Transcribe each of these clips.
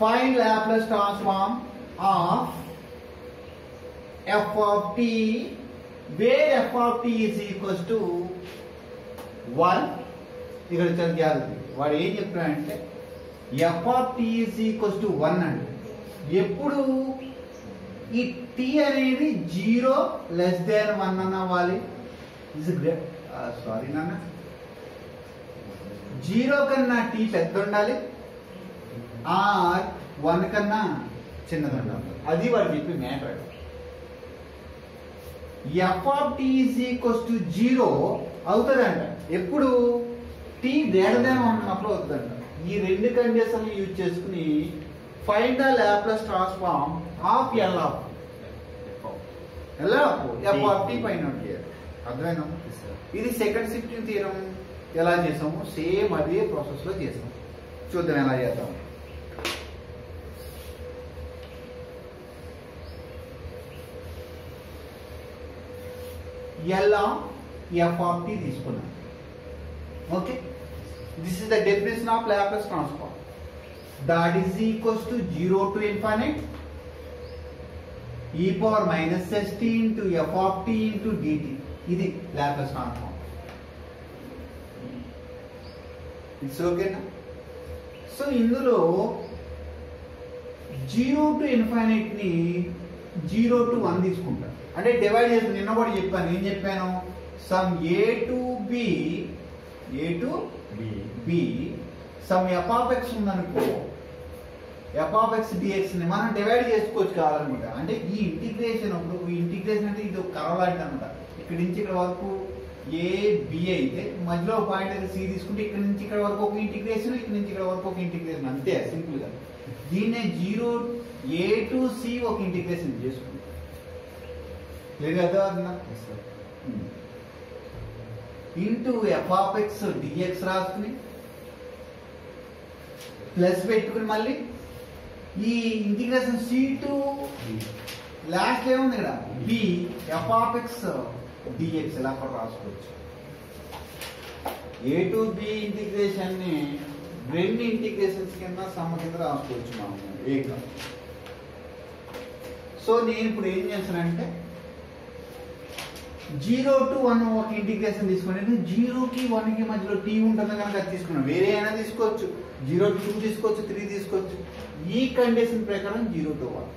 find Laplace transform of f of t where f of t is equals to 1 ఇక్కడ చాలా జాగ్రత్త వాడు ఏం చెప్తున్నాడంటే F of T is equals to one అంటే ఎప్పుడు ఈ టీ అనేది జీరో లెస్ దాన్ వన్ అన్న అవ్వాలి ఇస్ గ్రేట్ సారీ నాన్న జీరో కన్నా టీ పెద్ద ఉండాలి ఆర్ వన్ కన్నా చిన్నది ఉండాలి అది వాడు చెప్పి matter F of T is equals to zero అవుతుందంట ఎప్పుడు టీ గ్రేటర్ దాన్ ఉన్నప్పుడు అవుతుందంట ఈ రెండు కండిషన్లు యూజ్ చేసుకుని find the Laplace transform of L of L of F of T పైన అర్థమైనా ఇది సెకండ్ షిఫ్టింగ్ తీరం ఎలా చేసాము సేమ్ అదే ప్రాసెస్ లో చేసాం చూద్దాం ఎలా చేద్దాం ఎలా ఎఫ్ ఆఫ్ టీ తీసుకున్నాం okay this is the definition of Laplace transform that is equals to 0 to infinite e power minus st into f of t into dt ఇది లాప్లాస్ ట్రాన్స్ఫార్మ్ ఇట్స్ ఓకేనా so ఇందులో zero to infinite ని zero to one తీసుకుంటాను అంటే divide చేసి నిన్న కూడా చెప్పాను ఏం చెప్పాను sum A to B A to B sum F of X ఉందనుకో ఎఫ్ ఆఫ్ ఎక్స్ డిఎక్స్ ని మనం డివైడ్ చేసుకోవచ్చు కావాలన్నమాట అంటే ఈ ఇంటిగ్రేషన్ ఇప్పుడు ఈ ఇంటిగ్రేషన్ అంటే ఇది ఒక కర్వ లాంటిది అనమాట ఇక్కడి నుంచి ఇక్కడ వరకు ఏ బి అయితే మధ్యలో పాయింట్ అయితే సి తీసుకుంటే ఇక్కడ నుంచి ఇక్కడ వరకు ఒక ఇంటిగ్రేషన్ ఇక్కడ నుంచి ఇక్కడ వరకు ఒక ఇంటిగ్రేషన్ అంతే సింపుల్ గా దీన్నే జీరో ఏ టు సి ఒక ఇంటిగ్రేషన్ చేసుకుంటాం లేదు కదా అన్నా into F of X dx రాసుకుని ప్లస్ పెట్టుకుని మళ్ళీ ఈ ఇంటిగ్రేషన్ సి టు లాస్ట్ ఏముంది ఇక్కడ B F of X dx ఇలా కూడా రాసుకోవచ్చు ఏ టు బి ఇంటిగ్రేషన్ ని రెండు ఇంటిగ్రేషన్స్ కింద సమ కింద రాసుకోవచ్చు మనం ఏక సో నేను ఇప్పుడు ఏం చేస్తానంటే జీరో టు వన్ ఒక ఇంటిగ్రేషన్ తీసుకుని జీరోకి వన్ కి మధ్యలో టీ ఉంటుంది కనుక అది తీసుకున్నాం వేరే అయినా తీసుకోవచ్చు జీరో టు టూ తీసుకోవచ్చు త్రీ తీసుకోవచ్చు ఈ కండిషన్ ప్రకారం zero to one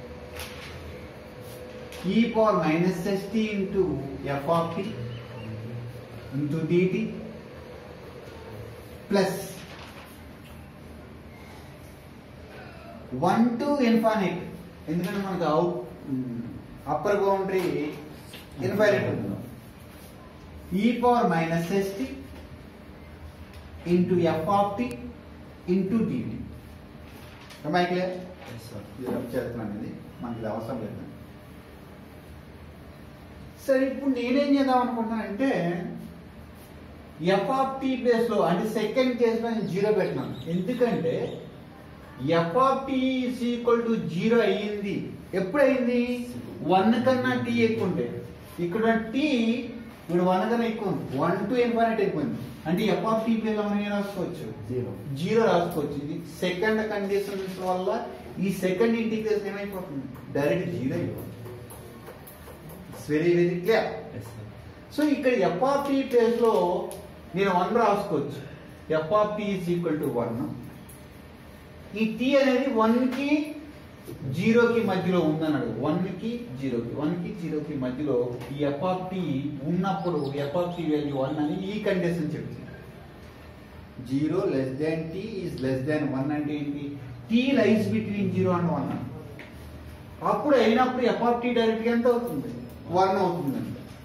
e power minus ST into F of T into dt plus one to infinite ఎందుకంటే మనకు అవుట్ అప్పర్ బౌండరీ ఇన్ఫైనైట్ ఉంది e power minus ST into F of T into dt అమ్మాయి clear ఇది rub చేస్తున్నాను ఇది మనకి ఇది అవసరం లేదు సరే ఇప్పుడు నేనేం చేద్దాం అనుకుంటున్నానంటే ఎఫ్ ఆఫ్ టీ ప్లేస్ లో అంటే సెకండ్ కేసులో నేను జీరో పెట్టినాను ఎందుకంటే F of T is equal to zero అయ్యింది ఎప్పుడు అయింది వన్ కన్నా టీ ఎక్కువ ఉంటే ఇక్కడ టీ ఇప్పుడు వన్ కన్నా ఎక్కువ ఉంది వన్ టు ఇన్ఫైనైట్ ఎక్కువ అంటే ఎఫ్ ఆఫ్ టీ ప్లేస్ లో మనం ఏం రాసుకోవచ్చు జీరో జీరో రాసుకోవచ్చు ఇది సెకండ్ కండిషన్స్ వల్ల ఈ సెకండ్ ఇంటిగ్రేషన్ ఏమైపోతుంది డైరెక్ట్ జీరో అయిపోతుంది it's very very clear so ఇక్కడ ఎఫ్ ఆఫ్ టీ ప్లేస్ లో నేను వన్ రాసుకోవచ్చు F of T is equal to one ఈ టీ అనేది వన్ కి జీరోకి మధ్యలో ఉందన్నాడు వన్ కి జీరోకి వన్ కి జీరోకి మధ్యలో ఈ ఎఫ్ ఆఫ్ టీ ఉన్నప్పుడు F of T value one అని ఈ కండిషన్ చెప్తుంది zero less than T is less than one అంటే ఏంటి T lies between zero and one అప్పుడు అయినప్పుడు ఎఫ్ ఆఫ్ టీ డైరెక్ట్ ఎంత అవుతుంది వన్ అవుతుందండి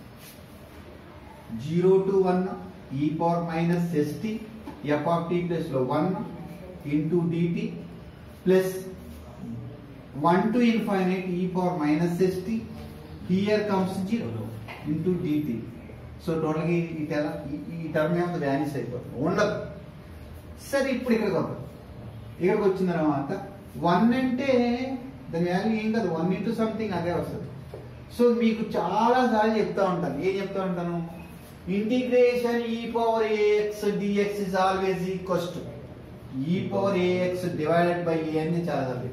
zero to one e power minus ST F of T plus లో one into dt plus one to infinite e power minus ST here comes zero into dt so టోటల్గా ఈ టెల ఈ term ఏమో వ్యానిస్ అయిపోతుంది ఉండదు సరే ఇప్పుడు ఇక్కడికి వద్దాం ఇక్కడికి వచ్చిన తర్వాత వన్ అంటే దాని వాల్యూ ఏం కాదు వన్ ఇంటూ సంథింగ్ అదే వస్తుంది సో మీకు చాలా సార్లు చెప్తా ఉంటాను ఏం చెప్తా ఉంటాను integration e power AX dx is always equals to e power AX divided by A అని చాలా సార్లు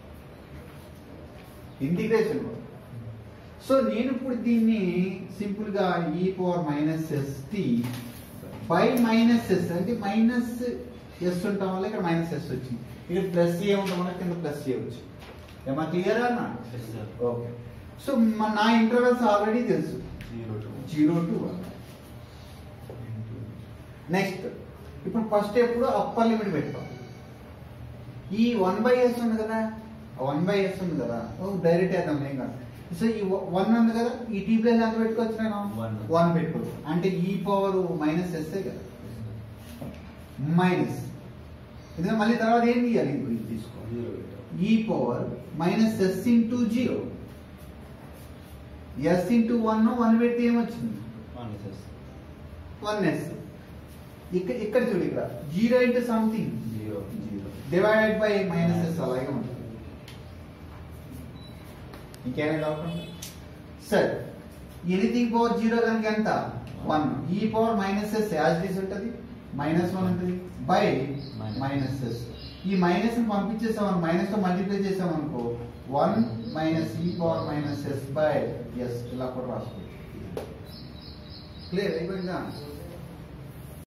ఇంటిగ్రేషన్ సో నేను ఇప్పుడు దీన్ని సింపుల్ గా e power minus S T by minus S అంటే మైనస్ ఎస్ ఉండటం వల్ల ఇక్కడ మైనస్ ఎస్ వచ్చింది ఇక్కడ ప్లస్ ఏ ఉండటం వల్ల కింద ప్లస్ ఏ వచ్చింది ఏమా క్లియర్ అన్న Yes, sir. ఓకే సో నా ఇంటర్వెల్స్ ఆల్రెడీ తెలుసు zero two zero to one next ఇప్పుడు ఫస్ట్ ఎప్పుడు అప్పర్ లిమిట్ పెడతాం ఈ వన్ బై ఎస్ ఉంది కదా వన్ బై ఎస్ ఉంది కదా డైరెక్ట్ వేద్దాం ఏం కాదు సో ఈ వన్ ఉంది కదా ఈ టీ ప్లస్ ఎంత పెట్టుకోవచ్చు నేను One. వన్ పెట్టుకోవచ్చు అంటే ఈ పవర్ మైనస్ ఎస్ఏ కదా మైనస్ ఎందుకంటే మళ్ళీ తర్వాత ఏం తీయాలి ఇప్పుడు ఇది తీసుకో zero e power minus S into zero S into one one పెడితే ఏమొచ్చింది మైనస్ ఎస్ వన్ ఎస్ ఇక్కడ ఇక్కడ చూడు ఇక్కడ zero into something zero zero divided by minus S అలాగే ఉంటుంది ఇంకేమైనా డౌట్ ఉందా? సరే ఎనీథింగ్ పవర్ జీరో కనుక ఎంత one e power minus S as డీస్ ఉంటుంది మైనస్ వన్ ఉంటుంది బై Minus. మైనస్ ఎస్ ఈ మైనస్ ని పంపించేసాం మైనస్ తో మల్టిప్లై చేసాం అనుకో one minus e power minus S by S ఇలా కూడా రాసుకోవచ్చు క్లియర్ అయిపోయిందా